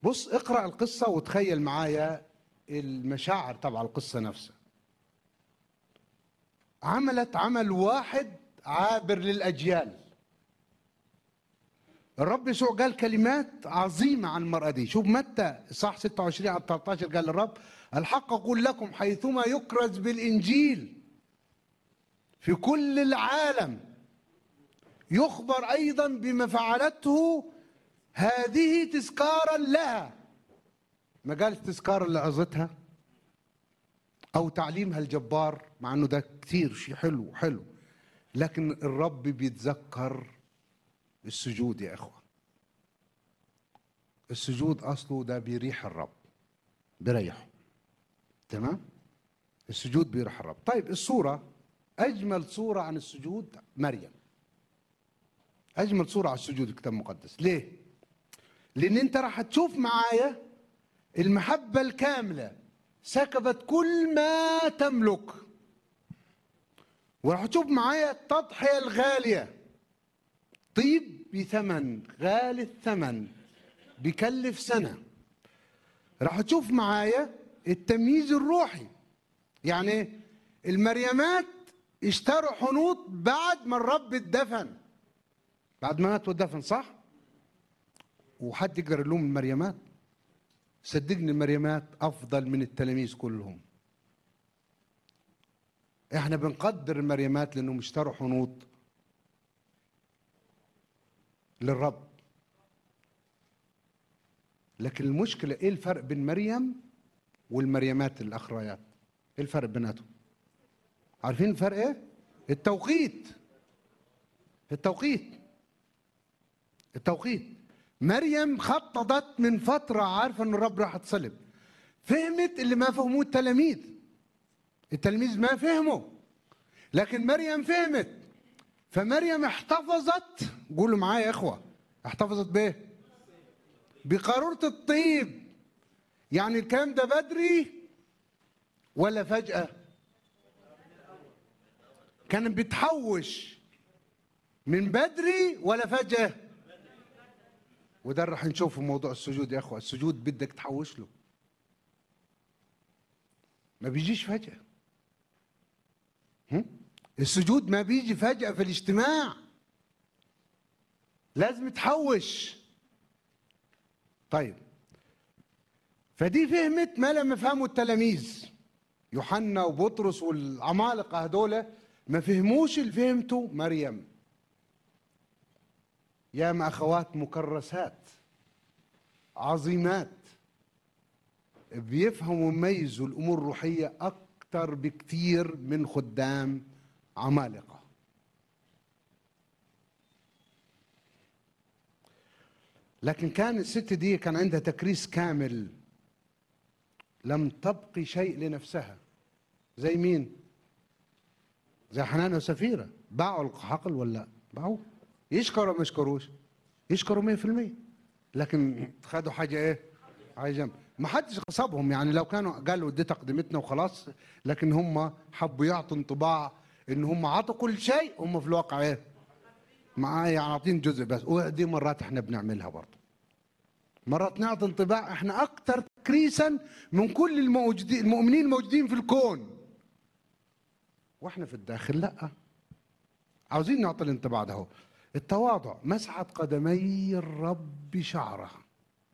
بص اقرا القصه وتخيل معايا المشاعر تبع القصه نفسها عملت عمل واحد عابر للاجيال الرب يسوع قال كلمات عظيمه عن المراه دي شوف متى صح 26 على 13 قال الرب الحق اقول لكم حيثما يكرز بالانجيل في كل العالم يخبر ايضا بما فعلته هذه تذكارا لها ما قال تذكارا لعظتها او تعليمها الجبار مع انه ده كتير شيء حلو حلو لكن الرب بيتذكر السجود يا اخوه السجود اصله ده بيريح الرب بيريحه تمام السجود بيريح الرب طيب الصوره اجمل صوره عن السجود مريم اجمل صوره على السجود الكتاب المقدس ليه لان انت راح تشوف معايا المحبه الكامله سكبت كل ما تملك وراح تشوف معايا التضحيه الغاليه طيب بثمن غالي الثمن بيكلف سنه راح تشوف معايا التمييز الروحي يعني المريمات اشتروا حنوط بعد ما الرب اتدفن بعد ما مات واتدفن صح وحد يقدر يلوم المريمات صدقني المريمات افضل من التلاميذ كلهم احنا بنقدر المريمات لانهم اشتروا حنوط للرب لكن المشكله ايه الفرق بين مريم والمريمات الاخريات ايه الفرق بيناتهم عارفين الفرق ايه التوقيت التوقيت التوقيت مريم خططت من فترة عارفة ان الرب راح تصلب فهمت اللي ما فهموه التلاميذ التلاميذ ما فهموا لكن مريم فهمت فمريم احتفظت قولوا معايا يا اخوة احتفظت بايه بقارورة الطيب يعني الكلام ده بدري ولا فجأة كان بتحوش من بدري ولا فجأة وده اللي راح نشوفه في موضوع السجود يا اخوة السجود بدك تحوش له ما بيجيش فجأة هم؟ السجود ما بيجي فجأة في الاجتماع لازم تحوش طيب فدي فهمت ما لم يفهموا التلاميذ يوحنا وبطرس والعمالقة هدول ما فهموش اللي فهمته مريم يا اخوات مكرسات عظيمات بيفهموا ويميزوا الامور الروحيه اكثر بكثير من خدام عمالقه لكن كان الست دي كان عندها تكريس كامل لم تبقي شيء لنفسها زي مين زي حنان وسفيرة باعوا الحقل ولا باعوا يشكروا ما يشكروش يشكروا 100% لكن خدوا حاجة ايه على جنب ما حدش غصبهم يعني لو كانوا قالوا دي تقدمتنا وخلاص لكن هم حبوا يعطوا انطباع ان هم عطوا كل شيء هم في الواقع ايه مع يعني عاطين جزء بس ودي مرات احنا بنعملها برضه مرات نعطي انطباع احنا اكثر تكريسا من كل الموجودين المؤمنين الموجودين في الكون واحنا في الداخل لا عاوزين نعطي الانطباع ده هو التواضع مسحت قدمي الرب شعرها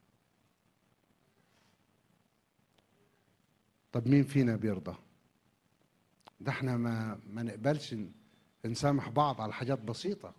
طب مين فينا بيرضى ده احنا ما ما نقبلش نسامح بعض على حاجات بسيطة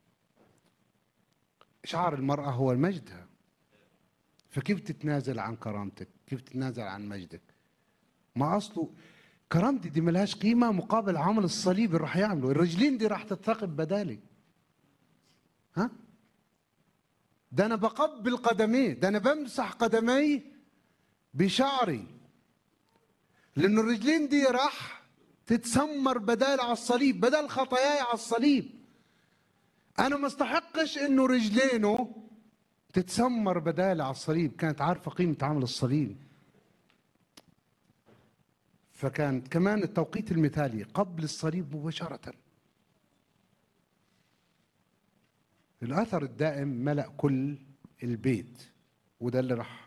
شعار المرأة هو مجدها فكيف تتنازل عن كرامتك كيف تتنازل عن مجدك ما أصله كرامتي دي ملهاش قيمة مقابل عمل الصليب اللي راح يعمله الرجلين دي راح تتثقب بدالي ها ده أنا بقبل قدميه ده أنا بمسح قدمي بشعري لأن الرجلين دي راح تتسمر بدال على الصليب بدل خطاياي على الصليب أنا ما استحقش إنه رجلينه تتسمر بدال على الصليب كانت عارفة قيمة عمل الصليب فكان كمان التوقيت المثالي قبل الصليب مباشرة الأثر الدائم ملأ كل البيت وده اللي راح